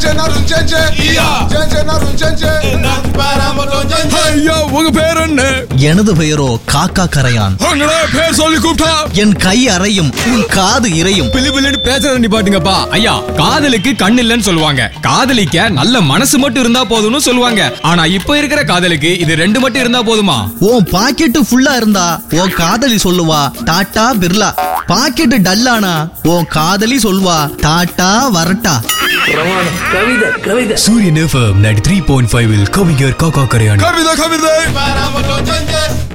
ஐயா உங்க பேர் என்ன எனது பெயரோ காக்கா கரையான் உங்களே பேர் சொல்லி கூப்பிட்டா என் கை அறையும் உன் காது இறையும் பிளி பிள்ளைன்னு பேசுறத நிப்பாட்டுங்கப்பா ஐயா காதலுக்கு கண் இல்லைன்னு சொல்லுவாங்க காதலிக்க நல்ல மனசு மட்டும் இருந்தா போதும்னு சொல்லுவாங்க ஆனா இப்ப இருக்கிற காதலுக்கு இது ரெண்டு மட்டும் இருந்தா போதுமா உன் பாக்கெட்டு ஃபுல்லா இருந்தா உன் காதலி சொல்லுவா டாட்டா பிர்லா பாக்கெட்டு டல்லானா உன் காதலி சொல்வா டாட்டா வரட்டா கவிதை கவிதை Suryan FM ninety three point five கவிஞர் காக்கா கரையான் கவிதை கவிதை